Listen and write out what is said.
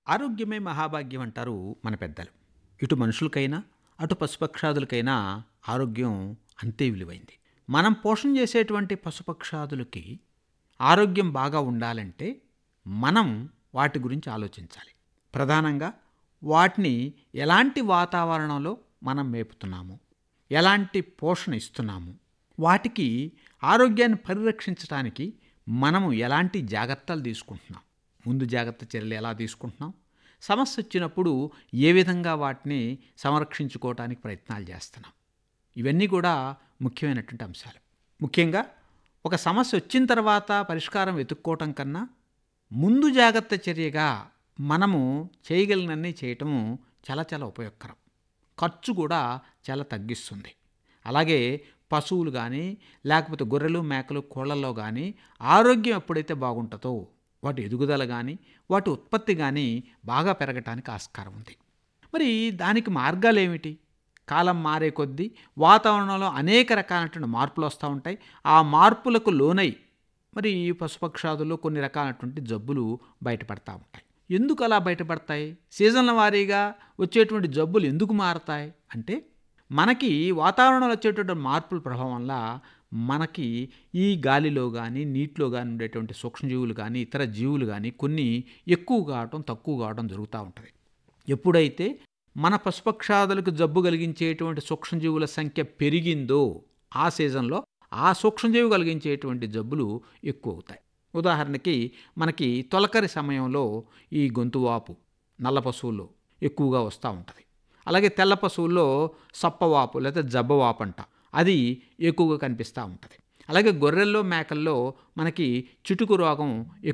ఆరోగ్యమే మహాభాగ్యం అంటారు మన పెద్దలు ఇటు మనుషులకైనా అటు పశుపక్షాదులకైనా ఆరోగ్యం అంతే విలువైంది మనం పోషణ చేసేటువంటి పశుపక్షాదులకి ఆరోగ్యం బాగా ఉండాలంటే మనం వాటి గురించి ఆలోచించాలి ప్రధానంగా వాటిని ఎలాంటి వాతావరణంలో మనం మేపుతున్నాము ఎలాంటి పోషణ ఇస్తున్నాము వాటికి ఆరోగ్యాన్ని పరిరక్షించడానికి మనము ఎలాంటి జాగ్రత్తలు తీసుకుంటున్నాం ముందు జాగ్రత్త చర్యలు ఎలా తీసుకుంటున్నాం సమస్య వచ్చినప్పుడు ఏ విధంగా వాటిని సంరక్షించుకోవడానికి ప్రయత్నాలు చేస్తున్నాం ఇవన్నీ కూడా ముఖ్యమైనటువంటి అంశాలు ముఖ్యంగా ఒక సమస్య వచ్చిన తర్వాత పరిష్కారం వెతుక్కోవటం కన్నా ముందు జాగ్రత్త చర్యగా మనము చేయగలిగినన్ని చేయటము చాలా చాలా ఉపయోగకరం ఖర్చు కూడా చాలా తగ్గిస్తుంది అలాగే పశువులు కానీ లేకపోతే గొర్రెలు మేకలు కోళ్ళల్లో కానీ ఆరోగ్యం ఎప్పుడైతే బాగుంటుందో వాటి ఎదుగుదల కానీ వాటి ఉత్పత్తి కానీ బాగా పెరగటానికి ఆస్కారం ఉంది మరి దానికి మార్గాలు ఏమిటి కాలం మారే కొద్దీ వాతావరణంలో అనేక రకాలైనటువంటి మార్పులు వస్తూ ఉంటాయి ఆ మార్పులకు లోనై మరి ఈ పశుపక్షాదుల్లో కొన్ని రకాలైనటువంటి జబ్బులు బయటపడతా ఉంటాయి ఎందుకు అలా బయటపడతాయి సీజన్ల వారీగా వచ్చేటువంటి జబ్బులు ఎందుకు మారతాయి అంటే మనకి వాతావరణంలో వచ్చేటువంటి మార్పుల ప్రభావం వల్ల మనకి ఈ గాలిలో కానీ నీటిలో కానీ ఉండేటువంటి సూక్ష్మజీవులు కానీ ఇతర జీవులు కానీ కొన్ని ఎక్కువ కావటం తక్కువ కావడం జరుగుతూ ఉంటుంది ఎప్పుడైతే మన పశుపక్షాదులకు జబ్బు కలిగించేటువంటి సూక్ష్మజీవుల సంఖ్య పెరిగిందో ఆ సీజన్లో ఆ సూక్ష్మజీవి కలిగించేటువంటి జబ్బులు ఎక్కువ అవుతాయి ఉదాహరణకి మనకి తొలకరి సమయంలో ఈ గొంతువాపు నల్ల పశువుల్లో ఎక్కువగా వస్తూ ఉంటుంది అలాగే తెల్ల పశువుల్లో సప్పవాపు లేదా జబ్బవాపు అంట అది ఎక్కువగా కనిపిస్తూ ఉంటుంది అలాగే గొర్రెల్లో మేకల్లో మనకి చిటుకు రోగం